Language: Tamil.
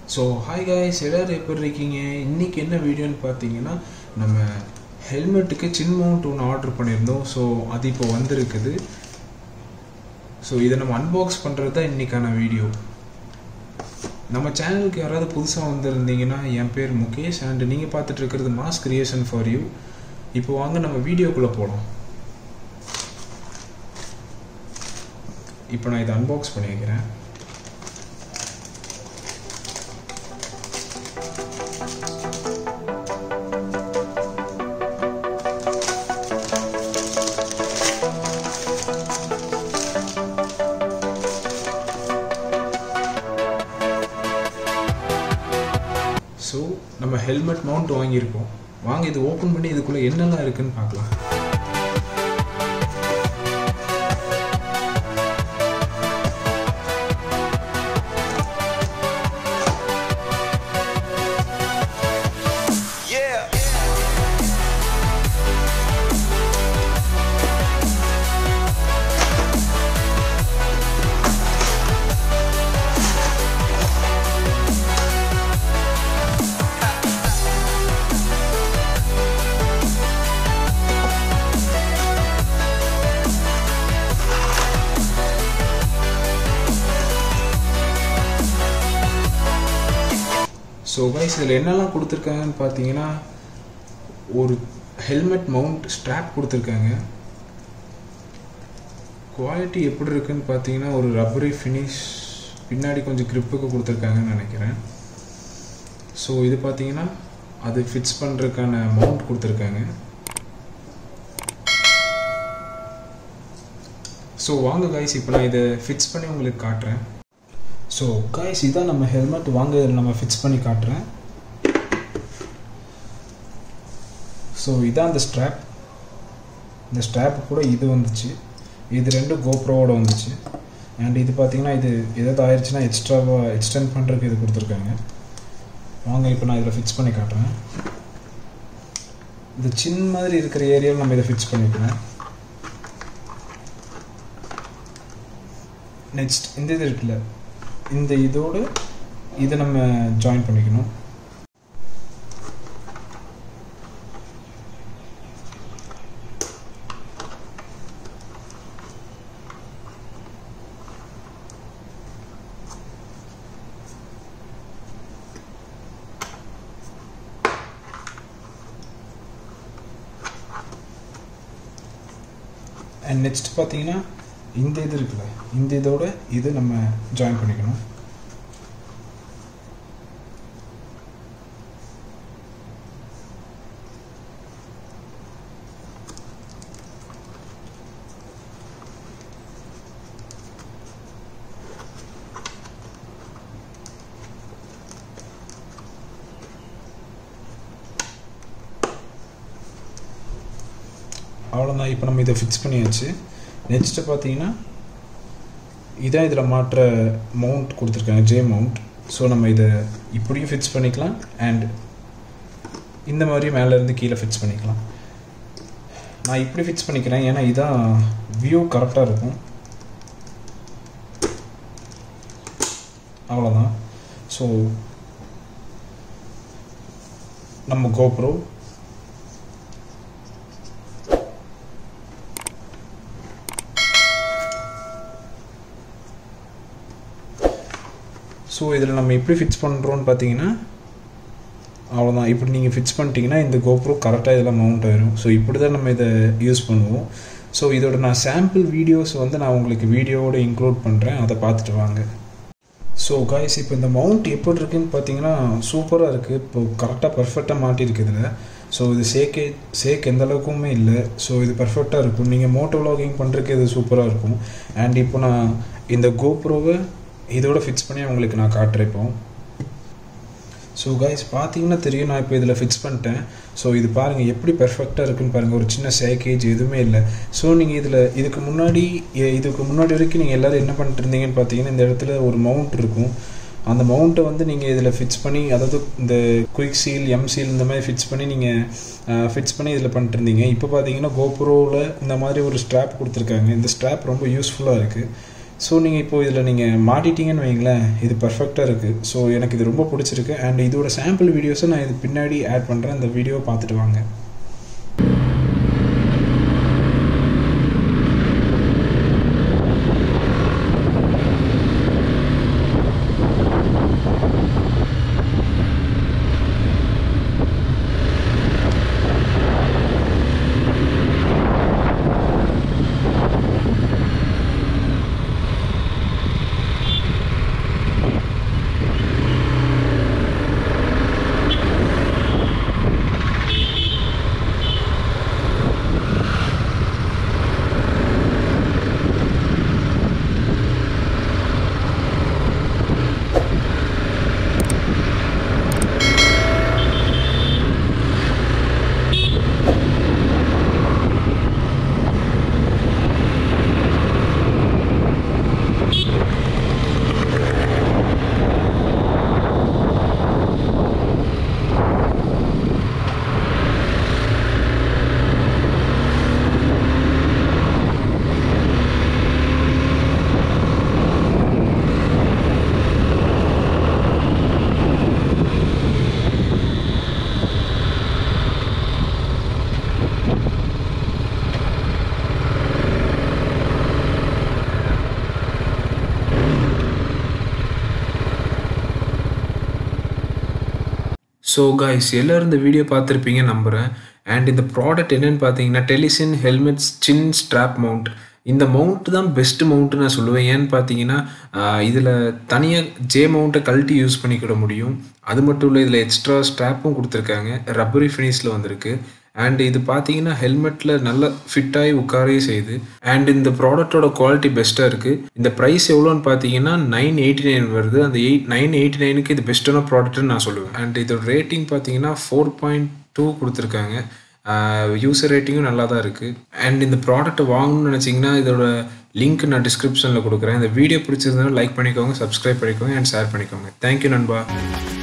ஸோ ஹாய் காய்ஸ் எல்லோரும் எப்படி இருக்கீங்க இன்றைக்கி என்ன வீடியோன்னு பார்த்தீங்கன்னா நம்ம ஹெல்மெட்டுக்கு சின் மவுண்ட் ஒன்று ஆர்டர் பண்ணியிருந்தோம் ஸோ அது இப்போ வந்திருக்குது ஸோ இதை நம்ம அன்பாக்ஸ் பண்ணுறது தான் இன்றைக்கான வீடியோ நம்ம சேனலுக்கு யாராவது புதுசாக வந்திருந்தீங்கன்னா என் பேர் முகேஷ் அண்ட் நீங்கள் பார்த்துட்டு இருக்கிறது மாஸ் கிரியேஷன் ஃபார் யூ இப்போ வாங்க நம்ம வீடியோக்குள்ளே போகலாம் இப்போ நான் இதை அன்பாக்ஸ் பண்ணி வைக்கிறேன் ஸோ நம்ம ஹெல்மெட் மவுண்ட் வாங்கியிருக்கோம் வாங்க இது ஓப்பன் பண்ணி இதுக்குள்ளே என்னெல்லாம் இருக்குன்னு பார்க்கலாம் Yeah. ஸோ கைஸ் இதில் என்னெல்லாம் கொடுத்துருக்காங்கன்னு பார்த்தீங்கன்னா ஒரு ஹெல்மெட் மவுண்ட் ஸ்ட்ராப் கொடுத்துருக்காங்க குவாலிட்டி எப்படி இருக்குன்னு பார்த்தீங்கன்னா ஒரு ரப்பரி ஃபினிஷ் பின்னாடி கொஞ்சம் gripக்கு கொடுத்துருக்காங்கன்னு நினைக்கிறேன் ஸோ இது பார்த்தீங்கன்னா அது ஃபிக்ஸ் பண்ணுறதுக்கான மவுண்ட் கொடுத்துருக்காங்க ஸோ வாங்க கைஸ் இப்போ நான் இதை ஃபிக்ஸ் பண்ணி உங்களுக்கு காட்டுறேன் ஸோ கைஸ் இதான் நம்ம ஹெல்மெட் வாங்க இதில் நம்ம ஃபிக்ஸ் பண்ணி காட்டுறேன் ஸோ இதான் அந்த ஸ்ட்ராப் இந்த ஸ்ட்ராப் கூட இது வந்துச்சு இது ரெண்டும் கோப்ரோவோட வந்துச்சு அண்ட் இது பார்த்தீங்கன்னா இது எதாவது ஆயிடுச்சுன்னா எக்ஸ்ட்ராவாக எக்ஸ்டெண்ட் பண்ணுறதுக்கு இது கொடுத்துருக்காங்க வாங்க இப்போ நான் இதில் ஃபிக்ஸ் பண்ணி காட்டுறேன் இந்த சின் மாதிரி இருக்கிற ஏரியாவில் நம்ம இதை ஃபிக்ஸ் பண்ணிக்கிறேன் நெக்ஸ்ட் இந்த இது இருக்குல்ல இந்த இதோடு இதை நம்ம ஜாயின் பண்ணிக்கணும் அண்ட் நெக்ஸ்ட் பார்த்தீங்கன்னா இந்த இது இருக்குல்ல இந்த இதோட இது நம்ம ஜாயின் பண்ணிக்கணும் அவ்வளோதான் இப்போ நம்ம இதை ஃபிக்ஸ் பண்ணியாச்சு நெக்ஸ்ட்டு பார்த்தீங்கன்னா இதான் இதில் மாற்ற மவுண்ட் கொடுத்துருக்காங்க ஜே மவுண்ட் ஸோ நம்ம இதை இப்படியும் ஃபிக்ஸ் பண்ணிக்கலாம் அண்ட் இந்த மாதிரி மேலேருந்து கீழே ஃபிக்ஸ் பண்ணிக்கலாம் நான் இப்படி ஃபிக்ஸ் பண்ணிக்கிறேன் ஏன்னா இதான் வியூ கரெக்டாக இருக்கும் அவ்வளோதான் ஸோ நம்ம கோப்ரோ ஸோ இதில் நம்ம எப்படி ஃபிக்ஸ் பண்ணுறோன்னு பார்த்தீங்கன்னா அவ்வளோதான் இப்படி நீங்கள் ஃபிக்ஸ் பண்ணிட்டீங்கன்னா இந்த கோப்ரோ கரெக்டாக இதில் மவுண்ட் ஆயிரும் ஸோ இப்படி தான் நம்ம இதை யூஸ் பண்ணுவோம் ஸோ இதோட நான் சாம்பிள் வீடியோஸ் வந்து நான் உங்களுக்கு வீடியோவோட இன்க்ளூட் பண்ணுறேன் அதை பார்த்துட்டு வாங்க ஸோ காய்ஸ் இப்போ இந்த மவுண்ட் எப்படி இருக்குன்னு பார்த்தீங்கன்னா சூப்பராக இருக்குது இப்போ கரெக்டாக பர்ஃபெக்டாக மாட்டியிருக்கு இதில் ஸோ இது சேக்கே சேக் எந்த அளவுக்குமே இல்லை ஸோ இது பர்ஃபெக்டாக இருக்கும் நீங்கள் மோட்டோ விலாகிங் பண்ணுறதுக்கு இது சூப்பராக இருக்கும் அண்ட் இப்போ நான் இந்த கோப்ரோவை இதோட ஃபிக்ஸ் பண்ணி உங்களுக்கு நான் காட்டுறேன் இப்போ ஸோ கைஸ் பார்த்தீங்கன்னா தெரியும் நான் இப்போ இதில் ஃபிக்ஸ் பண்ணிட்டேன் ஸோ இது பாருங்கள் எப்படி பெர்ஃபெக்டாக இருக்குன்னு பாருங்கள் ஒரு சின்ன சேக்கேஜ் எதுவுமே இல்லை ஸோ நீங்கள் இதில் இதுக்கு முன்னாடி எ- இதுக்கு முன்னாடி வரைக்கும் நீங்கள் எல்லோரும் என்ன பண்ணிட்டு இருந்தீங்கன்னு பார்த்தீங்கன்னா இந்த இடத்துல ஒரு மவுண்ட் இருக்கும் அந்த மவுண்ட்டை வந்து நீங்கள் இதில் ஃபிக்ஸ் பண்ணி அதாவது இந்த குயிக் சீல் எம் சீல் இந்த மாதிரி ஃபிக்ஸ் பண்ணி நீங்கள் ஃபிக்ஸ் பண்ணி இதில் பண்ணிட்டு இருந்தீங்க இப்போ பார்த்தீங்கன்னா கோப்ரோவில் இந்த மாதிரி ஒரு ஸ்ட்ராப் கொடுத்துருக்காங்க இந்த ஸ்ட்ராப் ரொம்ப யூஸ்ஃபுல்லாக இருக்குது ஸோ நீங்கள் இப்போ இதில் நீங்கள் மாட்டிட்டீங்கன்னு வைங்களேன் இது பர்ஃபெக்டாக இருக்குது ஸோ எனக்கு இது ரொம்ப பிடிச்சிருக்கு அண்ட் இதோட சாம்பிள் வீடியோஸை நான் இது பின்னாடி ஆட் பண்ணுறேன் அந்த வீடியோ பார்த்துட்டு வாங்க ஸோ கைஸ் எல்லோரும் இந்த வீடியோ பார்த்துருப்பீங்க நம்புகிறேன் அண்ட் இந்த ப்ராடக்ட் என்னென்னு பார்த்தீங்கன்னா Telesin helmets chin strap mount இந்த மவுண்ட் தான் பெஸ்ட் மவுண்ட்டு நான் சொல்லுவேன் ஏன்னு பார்த்தீங்கன்னா இதில் தனியாக ஜே மவுண்ட்டை கழட்டி யூஸ் பண்ணிக்கிட முடியும் அது மட்டும் இல்லை இதில் எக்ஸ்ட்ரா ஸ்ட்ராப்பும் கொடுத்துருக்காங்க ரப்பரி ஃபினிஷில் வந்திருக்கு அண்ட் இது பார்த்தீங்கன்னா ஹெல்மெட்டில் நல்ல ஃபிட்டாகி உட்காரவே செய்யுது அண்ட் இந்த ப்ராடக்ட்டோட குவாலிட்டி பெஸ்ட்டாக இருக்குது இந்த ப்ரைஸ் எவ்வளோன்னு பார்த்தீங்கன்னா நைன் எயிட்டி நைன் வருது அந்த எயிட் நைன் எயிட்டி நைனுக்கு இது பெஸ்ட்டான ப்ராடக்ட்னு நான் சொல்லுவேன் அண்ட் இதோட ரேட்டிங் பார்த்தீங்கன்னா ஃபோர் பாயிண்ட் டூ கொடுத்துருக்காங்க யூசர் ரேட்டிங்கும் நல்லா தான் இருக்குது அண்ட் இந்த ப்ராடக்ட்டை வாங்கணும்னு நினச்சிங்கன்னா இதோட லிங்க் நான் டிஸ்கிரிப்ஷனில் கொடுக்குறேன் இந்த வீடியோ பிடிச்சிருந்தாலும் லைக் பண்ணிக்கோங்க சப்ஸ்கிரைப் பண்ணிக்கோங்க அண்ட் ஷேர் பண்ணிக்கோங்க தேங்க்யூ நண்பா